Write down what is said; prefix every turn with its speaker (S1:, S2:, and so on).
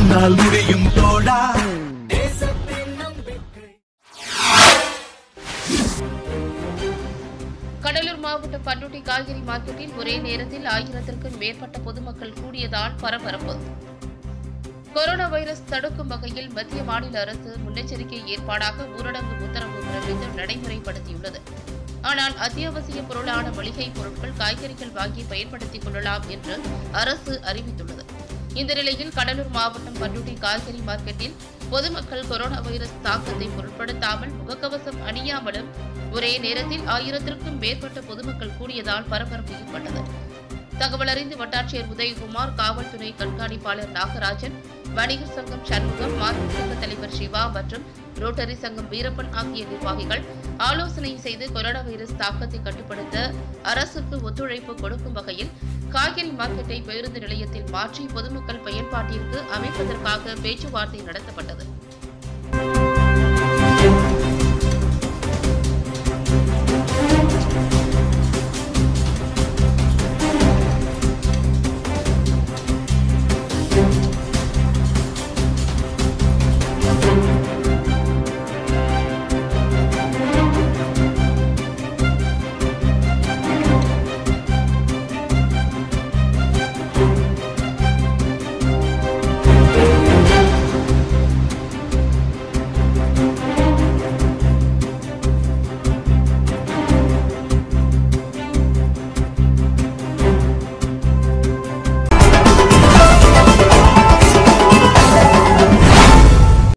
S1: உன்னால் முடியும் தோழா
S2: கடலூர் மாவட்டம் பண்ருட்டி காய்கறி மார்க்கெட்டில் ஒரே நேரத்தில் ஆயிரத்திற்கும் மேற்பட்ட பொதுமக்கள் கூடியதால் பரபரப்பு கொரோனா வைரஸ் தடுக்கும் வகையில் மத்திய மாநில அரசு முன்னெச்சரிக்கை ஏற்பாடாக ஊரடங்கு உத்தரவு பிறப்பித்து நடைமுறைப்படுத்தியுள்ளது ஆனால் அத்தியாவசிய பொருளான மளிகை பொருட்கள் காய்கறிகள் வாங்கி பயன்படுத்திக் கொள்ளலாம் என்று அரசு அறிவித்துள்ளது இந்த நிலையில் கடலூர் மாவட்டம் பண்ருட்டி காய்கறி மார்க்கெட்டில் பொதுமக்கள் கொரோனா வைரஸ் தாக்கத்தை பொருட்படுத்தாமல் முகக்கவசம் அணியாமலும் ஒரே நேரத்தில் ஆயிரத்திற்கும் மேற்பட்ட பொதுமக்கள் கூடியதால் பரபரப்பு ஏற்பட்டது தகவல் அறிந்து வட்டாட்சியர் உதயகுமார் காவல்துறை கண்காணிப்பாளர் நாகராஜன் வணிகர் சங்கம் சண்முகம் மாநில சங்க தலைவர் சிவா மற்றும் ரோட்டரி சங்கம் வீரப்பன் ஆகிய நிர்வாகிகள் ஆலோசனை செய்து கொரோனா வைரஸ் தாக்கத்தை கட்டுப்படுத்த அரசுக்கு ஒத்துழைப்பு கொடுக்கும் வகையில் காய்கறி மார்க்கெட்டை பேருந்து நிலையத்தில் மாற்றி பொதுமக்கள் பயன்பாட்டிற்கு அமைப்பதற்காக பேச்சுவார்த்தை நடத்தப்பட்டது